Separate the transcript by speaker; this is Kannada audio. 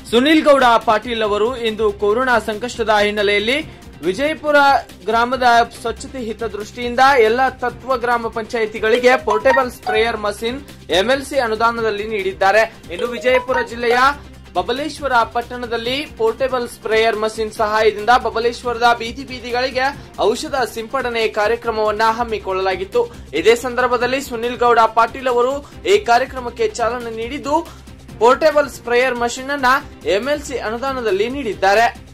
Speaker 1: ಸುನಿಲ್ ಗೌಡ ಪಾಟೀಲ್ ಅವರು ಇಂದು ಕೊರೋನಾ ಸಂಕಷ್ಟದ ಹಿನ್ನೆಲೆಯಲ್ಲಿ ವಿಜಯಪುರ ಗ್ರಾಮದ ಸ್ವಚ್ಛತೆ ಹಿತದೃಷ್ಟಿಯಿಂದ ಎಲ್ಲ ತತ್ವ ಗ್ರಾಮ ಪಂಚಾಯಿತಿಗಳಿಗೆ ಪೋರ್ಟೇಬಲ್ ಸ್ಪ್ರೇಯರ್ ಮಷಿನ್ ಎಂಎಲ್ಸಿ ಅನುದಾನದಲ್ಲಿ ನೀಡಿದ್ದಾರೆ ಇನ್ನು ವಿಜಯಪುರ ಜಿಲ್ಲೆಯ ಬಬಲೇಶ್ವರ ಪಟ್ಟಣದಲ್ಲಿ ಪೋರ್ಟೇಬಲ್ ಸ್ಪ್ರೇಯರ್ ಮಷಿನ್ ಸಹಾಯದಿಂದ ಬಬಲೇಶ್ವರದ ಬೀದಿ ಬೀದಿಗಳಿಗೆ ಔಷಧ ಸಿಂಪಡಣೆ ಕಾರ್ಯಕ್ರಮವನ್ನ ಹಮ್ಮಿಕೊಳ್ಳಲಾಗಿತ್ತು ಇದೇ ಸಂದರ್ಭದಲ್ಲಿ ಸುನಿಲ್ ಗೌಡ ಪಾಟೀಲ್ ಅವರು ಈ ಕಾರ್ಯಕ್ರಮಕ್ಕೆ ಚಾಲನೆ ನೀಡಿದ್ದು ಪೋರ್ಟೇಬಲ್ ಸ್ಪ್ರೇಯರ್ ಮಷಿನ್ ಅನ್ನ ಎಂಎಲ್ಸಿ ಅನುದಾನದಲ್ಲಿ ನೀಡಿದ್ದಾರೆ